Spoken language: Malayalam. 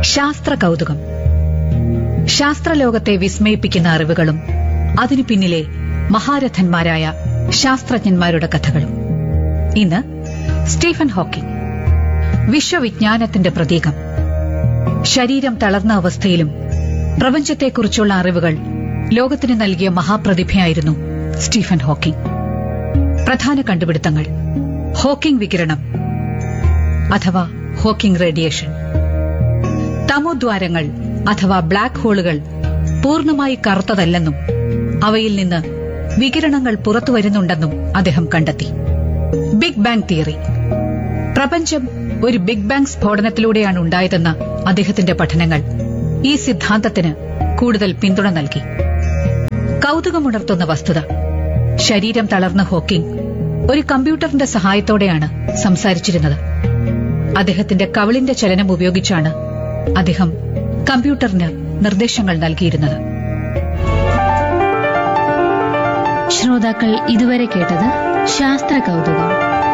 ശാസ്ത്ര കൗതുകം ശാസ്ത്രലോകത്തെ വിസ്മയിപ്പിക്കുന്ന അറിവുകളും അതിനു പിന്നിലെ മഹാരഥന്മാരായ ശാസ്ത്രജ്ഞന്മാരുടെ കഥകളും ഇന്ന് സ്റ്റീഫൻ ഹോക്കിംഗ് വിശ്വവിജ്ഞാനത്തിന്റെ പ്രതീകം ശരീരം തളർന്ന അവസ്ഥയിലും പ്രപഞ്ചത്തെക്കുറിച്ചുള്ള അറിവുകൾ ലോകത്തിന് നൽകിയ മഹാപ്രതിഭയായിരുന്നു സ്റ്റീഫൻ ഹോക്കിംഗ് പ്രധാന കണ്ടുപിടുത്തങ്ങൾ ഹോക്കിംഗ് വികിരണം അഥവാ ഹോക്കിംഗ് റേഡിയേഷൻ തമോദ്വാരങ്ങൾ അഥവാ ബ്ലാക്ക് ഹോളുകൾ പൂർണ്ണമായി കറുത്തതല്ലെന്നും അവയിൽ നിന്ന് വികിരണങ്ങൾ പുറത്തു വരുന്നുണ്ടെന്നും അദ്ദേഹം കണ്ടെത്തി ബിഗ് ബാങ് തിയറി പ്രപഞ്ചം ഒരു ബിഗ് ബാങ് സ്ഫോടനത്തിലൂടെയാണ് ഉണ്ടായതെന്ന അദ്ദേഹത്തിന്റെ പഠനങ്ങൾ ഈ സിദ്ധാന്തത്തിന് കൂടുതൽ പിന്തുണ നൽകി കൗതുകമുണർത്തുന്ന വസ്തുത ശരീരം തളർന്ന ഹോക്കിംഗ് ഒരു കമ്പ്യൂട്ടറിന്റെ സഹായത്തോടെയാണ് സംസാരിച്ചിരുന്നത് അദ്ദേഹത്തിന്റെ കവിളിന്റെ ചലനം ഉപയോഗിച്ചാണ് അദ്ദേഹം കമ്പ്യൂട്ടറിന് നിർദ്ദേശങ്ങൾ നൽകിയിരുന്നത് ശ്രോതാക്കൾ ഇതുവരെ കേട്ടത് ശാസ്ത്ര കൗതുകം